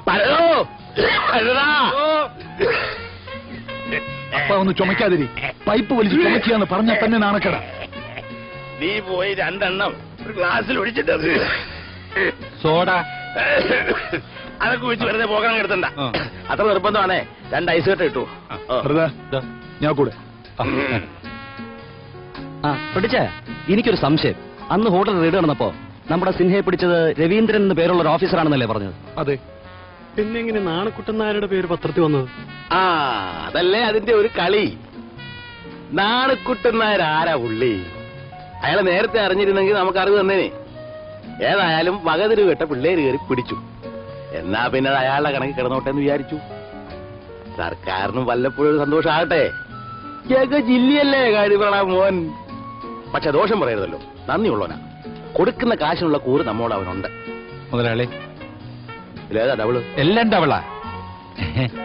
പരതോ പരതാ അപ്പ ഒന്ന് ചുമക്കാതിരി പൈപ്പ് വലിച്ച് ചുമക്കിയാന്ന് പറഞ്ഞാൽ തന്നെ നാണക്കട നീ പോയി രണ്ടെണ്ണം ഒരു ഗ്ലാസ്സിൽ ഒഴിച്ചിട്ടത് സോഡ അതൊക്കെ വെച്ച് വെറുതെ പോകാൻ എടുത്തണ്ട ആ. അത്ര നിർബന്ധമാണേ രണ്ട് ഐസ് കെട്ട് കിട്ടു വെറുതെ ഞാൻ കൂടെ ആ പിടിച്ചേ എനിക്കൊരു സംശയം അന്ന് ഹോട്ടൽ റെയ്ഡ് നടന്നപ്പോ നമ്മുടെ സിൻഹയെ പിടിച്ചത് രവീന്ദ്രൻ എന്ന് പേരുള്ള ഒരു ഓഫീസറാണെന്നല്ലേ പറഞ്ഞത് അതെ പിന്നെ എങ്ങനെ നാണക്കുട്ടൻ നായരുടെ പേര് പത്രത്തിൽ വന്നത് ആ അതല്ലേ അതിന്റെ ഒരു കളി നാണക്കുട്ടൻ നായർ ആരാ പുള്ളി അയാളെ നേരത്തെ അറിഞ്ഞിരുന്നെങ്കിൽ നമുക്ക് അറിവ് തന്നേനെ ഏതായാലും വകതിരു കേട്ട പിള്ളേര് കയറി പിടിച്ചു എന്നാ പിന്നെ അത് അയാളുടെ കണക്ക് കിടന്നോട്ടെ എന്ന് വിചാരിച്ചു സർക്കാരിനും വല്ലപ്പോഴും ഒരു സന്തോഷമാകട്ടെ ജഗ ജില്ലയല്ലേ കാര്യപ്പെടാ മോൻ പക്ഷെ ദോഷം പറയരുതല്ലോ നന്ദിയുള്ളവനാ കൊടുക്കുന്ന കാശിനുള്ള കൂറ് നമ്മോട് അവനുണ്ട് മുതലാളി ഇല്ലേതാ ഡബിള് എല്ലാം ഡബിളാ